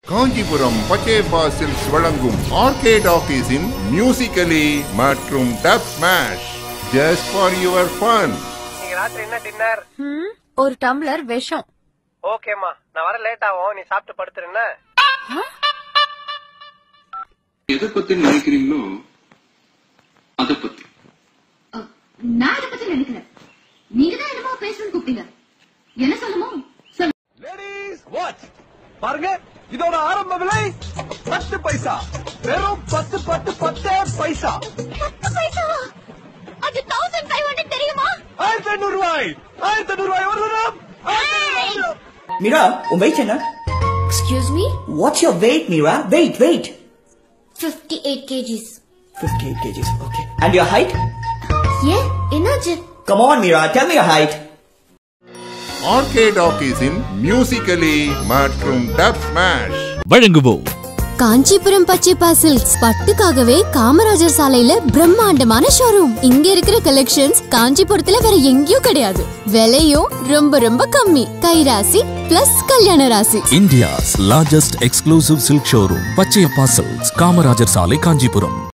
Kanchipuram Pachaiyappa silks வழங்கும் arcade ஆபீஸின் musically மற்றும் Dubsmash just for your fun நீங்க ராத்திரி என்ன டின்னர் ம், ஒரு டம்ளர் விஷம் ஓகேம்மா நான் வர லேட் ஆகும் நீ சாப்பிட்டு படுத்துருன்னு எதை பத்தி நினைக்கிறீங்களோ அதை பத்தி அஹ், நான் இதை பத்தி நினைக்கிறேன் நீங்க தான் என்னமோ பேசணும்னு கூப்பிட்டீங்க என்ன சொல்லணுமோ சொல்லு லேடிஸ் வாட்ச் பாருங்க இதோட ஆரம்ப விலை பத்து பைசா வெறும் பத்து பத்து பத்தே பைசா அது தௌசண்ட் ஃபைவ் ஹண்ட்ரட் தெரியுமா ஆயிரத்தி ஐநூறு ரூபாய் ஆயிரத்தி ஐநூறு ரூபாய் ஒரு தரம் Mira, உன் weight என்ன excuse me What's your weight, Mira? Weight, weight. Fifty eight kgs 58 kgs. Okay. And your height? ஏன் என்னாச்சு Come on, Mira. Tell me your height. Arcade ஆபீஸின் மியூசிக்கலி மற்றும் டப் ஸ்மாஷ் வழங்குவோம் காஞ்சிபுரம் பச்சைப்பா சில்க்ஸ் பட்டுக்காகவே காமராஜர் சாலையில பிரம்மாண்டமான ஷோரூம் இங்க இருக்கிற கலெக்ஷன்ஸ் காஞ்சிபுரத்துல வேற எங்கேயும் கிடையாது விலையும் ரொம்ப ரொம்ப கம்மி கைராசி பிளஸ் கல்யாண ராசி India's largest exclusive silk showroom Pachaiyappa silks Kamarajar சாலை காஞ்சிபுரம்